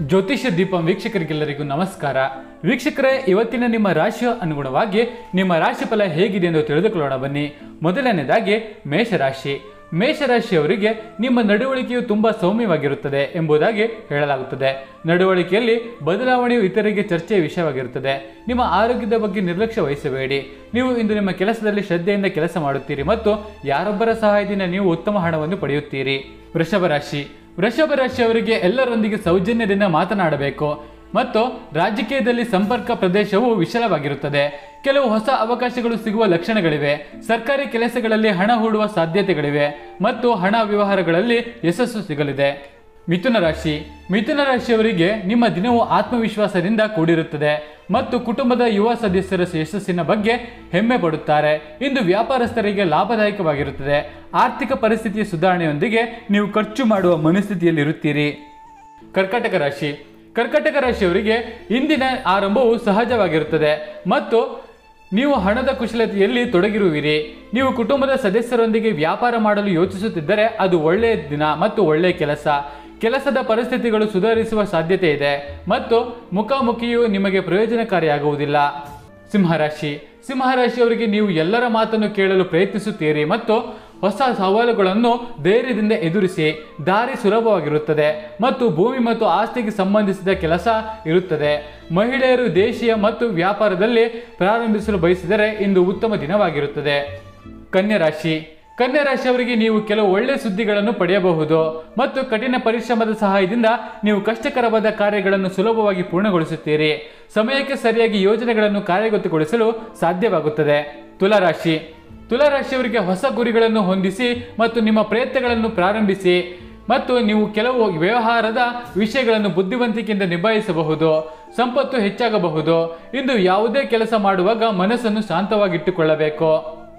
ಜ್ಯೋತಿಷ್ಯ ದೀಪಂ ವೀಕ್ಷಕರಿಗೆಲ್ಲರಿಗೂ ನಮಸ್ಕಾರ ವೀಕ್ಷಕರೇ ಇವತ್ತಿನ ನಿಮ್ಮ ರಾಶಿಯ ಅನುಗುಣವಾಗಿ ನಿಮ್ಮ ರಾಶಿ ಫಲ ಹೇಗಿದೆ ಎಂದು ತಿಳಿದುಕೊಳ್ಳೋಣ ಬನ್ನಿ ಮೊದಲನೇದಾಗಿ ಮೇಷರಾಶಿ ಮೇಷರಾಶಿಯವರಿಗೆ ನಿಮ್ಮ ನಡವಳಿಕೆಯು ತುಂಬಾ ಸೌಮ್ಯವಾಗಿರುತ್ತದೆ ಎಂಬುದಾಗಿ ಹೇಳಲಾಗುತ್ತದೆ ನಡವಳಿಕೆಯಲ್ಲಿ ಬದಲಾವಣೆಯು ಇತರರಿಗೆ ಚರ್ಚೆಯ ವಿಷಯವಾಗಿರುತ್ತದೆ ನಿಮ್ಮ ಆರೋಗ್ಯದ ಬಗ್ಗೆ ನಿರ್ಲಕ್ಷ್ಯ ವಹಿಸಬೇಡಿ ನೀವು ಇಂದು ನಿಮ್ಮ ಕೆಲಸದಲ್ಲಿ ಶ್ರದ್ಧೆಯಿಂದ ಕೆಲಸ ಮಾಡುತ್ತೀರಿ ಮತ್ತು ಯಾರೊಬ್ಬರ ಸಹಾಯದಿಂದ ನೀವು ಉತ್ತಮ ಹಣವನ್ನು ಪಡೆಯುತ್ತೀರಿ ವೃಷಭ ರಾಶಿ ವೃಷಭ ರಾಶಿಯವರಿಗೆ ಎಲ್ಲರೊಂದಿಗೆ ಸೌಜನ್ಯದಿಂದ ಮಾತನಾಡಬೇಕು ಮತ್ತು ರಾಜಕೀಯದಲ್ಲಿ ಸಂಪರ್ಕ ಪ್ರದೇಶವು ವಿಶಾಲವಾಗಿರುತ್ತದೆ ಕೆಲವು ಹೊಸ ಅವಕಾಶಗಳು ಸಿಗುವ ಲಕ್ಷಣಗಳಿವೆ ಸರ್ಕಾರಿ ಕೆಲಸಗಳಲ್ಲಿ ಹಣ ಹೂಡುವ ಸಾಧ್ಯತೆಗಳಿವೆ ಮತ್ತು ಹಣ ವ್ಯವಹಾರಗಳಲ್ಲಿ ಯಶಸ್ಸು ಸಿಗಲಿದೆ ಮಿಥುನ ರಾಶಿ ಮಿಥುನ ರಾಶಿಯವರಿಗೆ ನಿಮ್ಮ ದಿನವು ಆತ್ಮವಿಶ್ವಾಸದಿಂದ ಕೂಡಿರುತ್ತದೆ ಮತ್ತು ಕುಟುಂಬದ ಯುವ ಸದಸ್ಯರ ಯಶಸ್ಸಿನ ಬಗ್ಗೆ ಹೆಮ್ಮೆ ಪಡುತ್ತಾರೆ ಇಂದು ವ್ಯಾಪಾರಸ್ಥರಿಗೆ ಲಾಭದಾಯಕವಾಗಿರುತ್ತದೆ ಆರ್ಥಿಕ ಪರಿಸ್ಥಿತಿಯ ಸುಧಾರಣೆಯೊಂದಿಗೆ ನೀವು ಖರ್ಚು ಮಾಡುವ ಮನಸ್ಥಿತಿಯಲ್ಲಿರುತ್ತೀರಿ ಕರ್ಕಾಟಕ ರಾಶಿ ಕರ್ಕಾಟಕ ರಾಶಿಯವರಿಗೆ ಇಂದಿನ ಆರಂಭವು ಸಹಜವಾಗಿರುತ್ತದೆ ಮತ್ತು ನೀವು ಹಣದ ಕುಶಲತೆಯಲ್ಲಿ ತೊಡಗಿರುವಿರಿ ನೀವು ಕುಟುಂಬದ ಸದಸ್ಯರೊಂದಿಗೆ ವ್ಯಾಪಾರ ಮಾಡಲು ಯೋಚಿಸುತ್ತಿದ್ದರೆ ಅದು ಒಳ್ಳೆಯ ದಿನ ಮತ್ತು ಒಳ್ಳೆಯ ಕೆಲಸ ಕೆಲಸದ ಪರಿಸ್ಥಿತಿಗಳು ಸುಧಾರಿಸುವ ಸಾಧ್ಯತೆ ಇದೆ ಮತ್ತು ಮುಖಾಮುಖಿಯು ನಿಮಗೆ ಪ್ರಯೋಜನಕಾರಿಯಾಗುವುದಿಲ್ಲ ಸಿಂಹರಾಶಿ ಸಿಂಹರಾಶಿಯವರಿಗೆ ನೀವು ಎಲ್ಲರ ಮಾತನ್ನು ಕೇಳಲು ಪ್ರಯತ್ನಿಸುತ್ತೀರಿ ಮತ್ತು ಹೊಸ ಸವಾಲುಗಳನ್ನು ಧೈರ್ಯದಿಂದ ಎದುರಿಸಿ ದಾರಿ ಸುಲಭವಾಗಿರುತ್ತದೆ ಮತ್ತು ಭೂಮಿ ಮತ್ತು ಆಸ್ತಿಗೆ ಸಂಬಂಧಿಸಿದ ಕೆಲಸ ಇರುತ್ತದೆ ಮಹಿಳೆಯರು ದೇಶೀಯ ಮತ್ತು ವ್ಯಾಪಾರದಲ್ಲಿ ಪ್ರಾರಂಭಿಸಲು ಬಯಸಿದರೆ ಇಂದು ಉತ್ತಮ ದಿನವಾಗಿರುತ್ತದೆ ಕನ್ಯಾ ರಾಶಿ ಕನ್ಯಾ ರಾಶಿಯವರಿಗೆ ನೀವು ಕೆಲವು ಒಳ್ಳೆಯ ಸುದ್ದಿಗಳನ್ನು ಪಡೆಯಬಹುದು ಮತ್ತು ಕಠಿಣ ಪರಿಶ್ರಮದ ಸಹಾಯದಿಂದ ನೀವು ಕಷ್ಟಕರವಾದ ಕಾರ್ಯಗಳನ್ನು ಸುಲಭವಾಗಿ ಪೂರ್ಣಗೊಳಿಸುತ್ತೀರಿ ಸಮಯಕ್ಕೆ ಸರಿಯಾಗಿ ಯೋಜನೆಗಳನ್ನು ಕಾರ್ಯಗತಗೊಳಿಸಲು ಸಾಧ್ಯವಾಗುತ್ತದೆ ತುಲಾರಾಶಿ ತುಲಾರಾಶಿಯವರಿಗೆ ಹೊಸ ಗುರಿಗಳನ್ನು ಹೊಂದಿಸಿ ಮತ್ತು ನಿಮ್ಮ ಪ್ರಯತ್ನಗಳನ್ನು ಪ್ರಾರಂಭಿಸಿ ಮತ್ತು ನೀವು ಕೆಲವು ವ್ಯವಹಾರದ ವಿಷಯಗಳನ್ನು ಬುದ್ಧಿವಂತಿಕೆಯಿಂದ ನಿಭಾಯಿಸಬಹುದು ಸಂಪತ್ತು ಹೆಚ್ಚಾಗಬಹುದು ಇಂದು ಯಾವುದೇ ಕೆಲಸ ಮಾಡುವಾಗ ಮನಸ್ಸನ್ನು ಶಾಂತವಾಗಿಟ್ಟುಕೊಳ್ಳಬೇಕು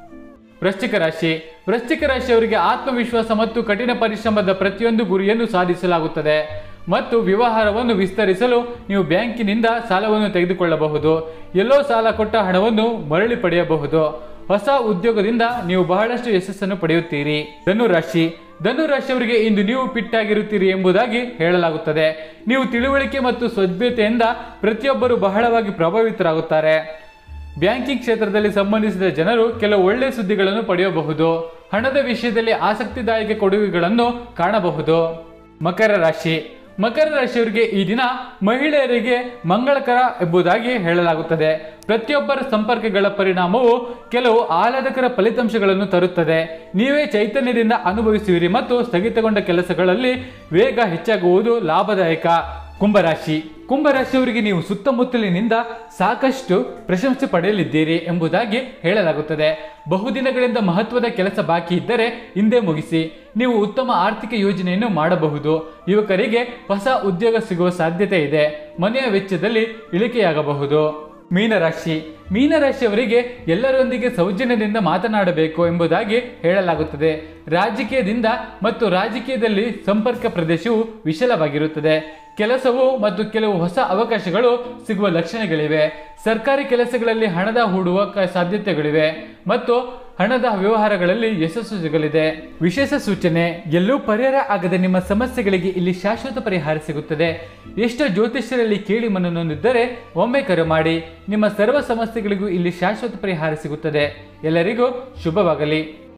ವೃಶ್ಚಿಕ ರಾಶಿ ವೃಶ್ಚಿಕ ರಾಶಿಯವರಿಗೆ ಆತ್ಮವಿಶ್ವಾಸ ಮತ್ತು ಕಠಿಣ ಪರಿಶ್ರಮದ ಪ್ರತಿಯೊಂದು ಗುರಿಯನ್ನು ಸಾಧಿಸಲಾಗುತ್ತದೆ ಮತ್ತು ವ್ಯವಹಾರವನ್ನು ವಿಸ್ತರಿಸಲು ನೀವು ಬ್ಯಾಂಕಿನಿಂದ ಸಾಲವನ್ನು ತೆಗೆದುಕೊಳ್ಳಬಹುದು ಎಲ್ಲೋ ಸಾಲ ಕೊಟ್ಟ ಹಣವನ್ನು ಮರಳಿ ಪಡೆಯಬಹುದು ಹೊಸ ಉದ್ಯೋಗದಿಂದ ನೀವು ಬಹಳಷ್ಟು ಯಶಸ್ಸನ್ನು ಪಡೆಯುತ್ತೀರಿ ಧನುರಾಶಿ ಧನುರಾಶಿಯವರಿಗೆ ಇಂದು ನೀವು ಫಿಟ್ ಆಗಿರುತ್ತೀರಿ ಎಂಬುದಾಗಿ ಹೇಳಲಾಗುತ್ತದೆ ನೀವು ತಿಳುವಳಿಕೆ ಮತ್ತು ಸಭ್ಯತೆಯಿಂದ ಪ್ರತಿಯೊಬ್ಬರು ಬಹಳವಾಗಿ ಪ್ರಭಾವಿತರಾಗುತ್ತಾರೆ ಬ್ಯಾಂಕಿಂಗ್ ಕ್ಷೇತ್ರದಲ್ಲಿ ಸಂಬಂಧಿಸಿದ ಜನರು ಕೆಲವು ಒಳ್ಳೆಯ ಸುದ್ದಿಗಳನ್ನು ಪಡೆಯಬಹುದು ಹಣದ ವಿಷಯದಲ್ಲಿ ಆಸಕ್ತಿದಾಯಕ ಕೊಡುಗೆಗಳನ್ನು ಕಾಣಬಹುದು ಮಕರ ರಾಶಿ ಮಕರ ರಾಶಿಯವರಿಗೆ ಈ ದಿನ ಮಹಿಳೆಯರಿಗೆ ಮಂಗಳಕರ ಎಂಬುದಾಗಿ ಹೇಳಲಾಗುತ್ತದೆ ಪ್ರತಿಯೊಬ್ಬರ ಸಂಪರ್ಕಗಳ ಪರಿಣಾಮವು ಕೆಲವು ಆಹ್ಲಾದಕರ ಫಲಿತಾಂಶಗಳನ್ನು ತರುತ್ತದೆ ನೀವೇ ಚೈತನ್ಯದಿಂದ ಅನುಭವಿಸುವಿರಿ ಮತ್ತು ಸ್ಥಗಿತಗೊಂಡ ಕೆಲಸಗಳಲ್ಲಿ ವೇಗ ಹೆಚ್ಚಾಗುವುದು ಲಾಭದಾಯಕ ಕುಂಭರಾಶಿ ಕುಂಭರಾಶಿಯವರಿಗೆ ನೀವು ಸುತ್ತಮುತ್ತಲಿನಿಂದ ಸಾಕಷ್ಟು ಪ್ರಶಂಸೆ ಪಡೆಯಲಿದ್ದೀರಿ ಎಂಬುದಾಗಿ ಹೇಳಲಾಗುತ್ತದೆ ಬಹುದಿನಗಳಿಂದ ಮಹತ್ವದ ಕೆಲಸ ಬಾಕಿ ಇದ್ದರೆ ಹಿಂದೆ ಮುಗಿಸಿ ನೀವು ಉತ್ತಮ ಆರ್ಥಿಕ ಯೋಜನೆಯನ್ನು ಮಾಡಬಹುದು ಯುವಕರಿಗೆ ಹೊಸ ಉದ್ಯೋಗ ಸಿಗುವ ಸಾಧ್ಯತೆ ಇದೆ ಮನೆಯ ವೆಚ್ಚದಲ್ಲಿ ಇಳಿಕೆಯಾಗಬಹುದು ಮೀನರಾಶಿ ಮೀನರಾಶಿಯವರಿಗೆ ಎಲ್ಲರೊಂದಿಗೆ ಸೌಜನ್ಯದಿಂದ ಮಾತನಾಡಬೇಕು ಎಂಬುದಾಗಿ ಹೇಳಲಾಗುತ್ತದೆ ರಾಜಕೀಯದಿಂದ ಮತ್ತು ರಾಜಕೀಯದಲ್ಲಿ ಸಂಪರ್ಕ ಪ್ರದೇಶವು ವಿಶಾಲವಾಗಿರುತ್ತದೆ ಕೆಲಸವು ಮತ್ತು ಕೆಲವು ಹೊಸ ಅವಕಾಶಗಳು ಸಿಗುವ ಲಕ್ಷಣಗಳಿವೆ ಸರ್ಕಾರಿ ಕೆಲಸಗಳಲ್ಲಿ ಹಣದ ಹೂಡುವ ಕ- ಸಾಧ್ಯತೆಗಳಿವೆ ಮತ್ತು ಹಣದ ವ್ಯವಹಾರಗಳಲ್ಲಿ ಯಶಸ್ಸು ಸಿಗಲಿದೆ ವಿಶೇಷ ಸೂಚನೆ ಎಲ್ಲೂ ಪರಿಹಾರ ಆಗದ ನಿಮ್ಮ ಸಮಸ್ಯೆಗಳಿಗೆ ಇಲ್ಲಿ ಶಾಶ್ವತ ಪರಿಹಾರ ಸಿಗುತ್ತದೆ ಎಷ್ಟೋ ಜ್ಯೋತಿಷ್ಯರಲ್ಲಿ ಕೇಳಿ ಮನನೊಂದಿದ್ದರೆ ಒಮ್ಮೆ ಕರೆ ಮಾಡಿ ನಿಮ್ಮ ಸರ್ವ ಸಮಸ್ಯೆಗಳಿಗೂ ಇಲ್ಲಿ ಶಾಶ್ವತ ಪರಿಹಾರ ಸಿಗುತ್ತದೆ ಎಲ್ಲರಿಗೂ ಶುಭವಾಗಲಿ